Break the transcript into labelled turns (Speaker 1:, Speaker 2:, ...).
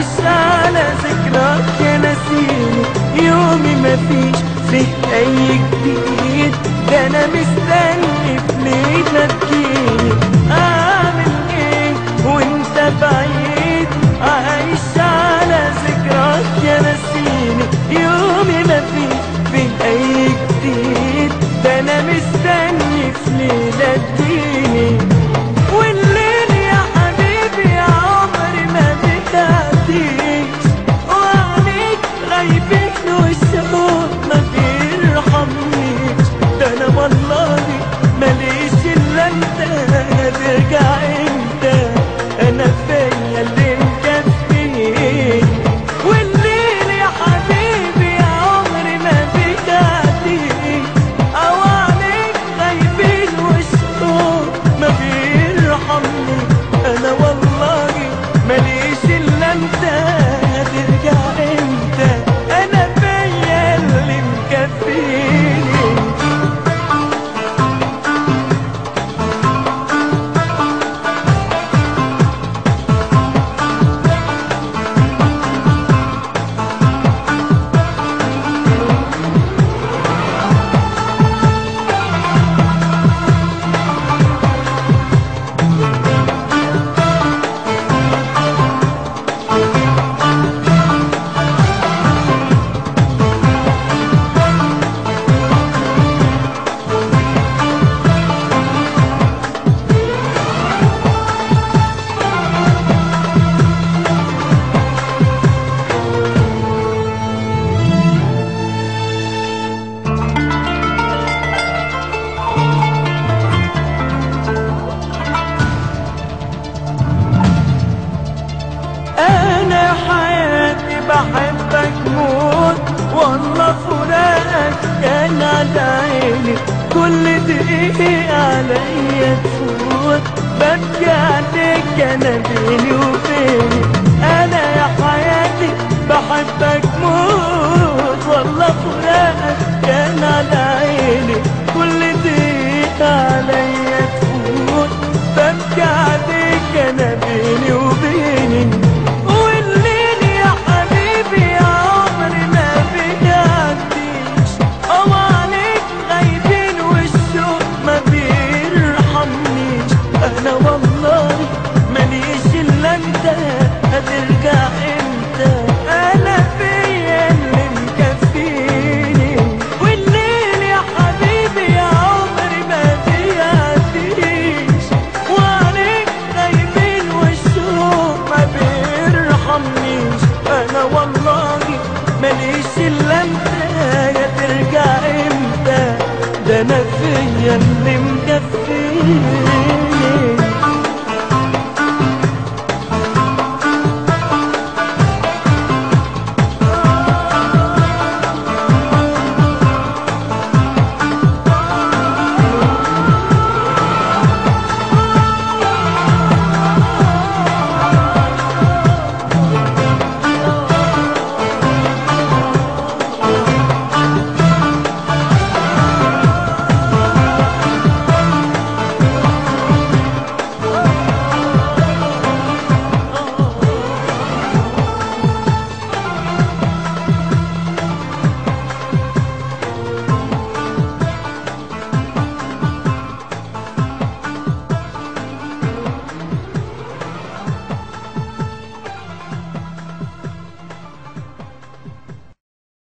Speaker 1: عايش على ذكراك يا نسيني يومي مفيش فيه اي جديد ده انا مستني في ليلة تجيني اعمل ايه وانت بعيد عايش على ذكراك يا نسيني يومي مفيش فيه اي جديد ده انا مستني في ليلة تجيني والليل يا حبيبي يا عمري ما بتعديش وعليك غايبين والشوق ما بيرحمنيش ده انا والله ماليش الا انت هترجع امتى انا فيا اللي مكفيني والليل يا حبيبي يا عمري ما بتعديش او عليك غايبين والشوق ما بيرحمني انا والله ماليش الا انت هترجع امتى انا فيا اللي مكفيني انا حياتي بحبك موت والله فراقك كان على عيني كل دقيقة عليا تفوت ببكي عليك انا بيني وبيني انا يا حياتي بحبك موت والله فراقك كان على عيني كل دقيقة عليا تفوت ببكي عليك انا بيني وبيني والليل يا حبيبي يا عمري ما بيعديش او عليك غايبين والشوق ما بيرحمنيش انا والله ماليش الا انت هترجع امتى انا فيا اللي مكفيني والليل يا حبيبي يا عمري ما بيعديش وعليك غايبين والشوق ما بيرحمنيش انا والله ماليش الا انت يا ترجع امتى ده انا فيا اللي مكفيني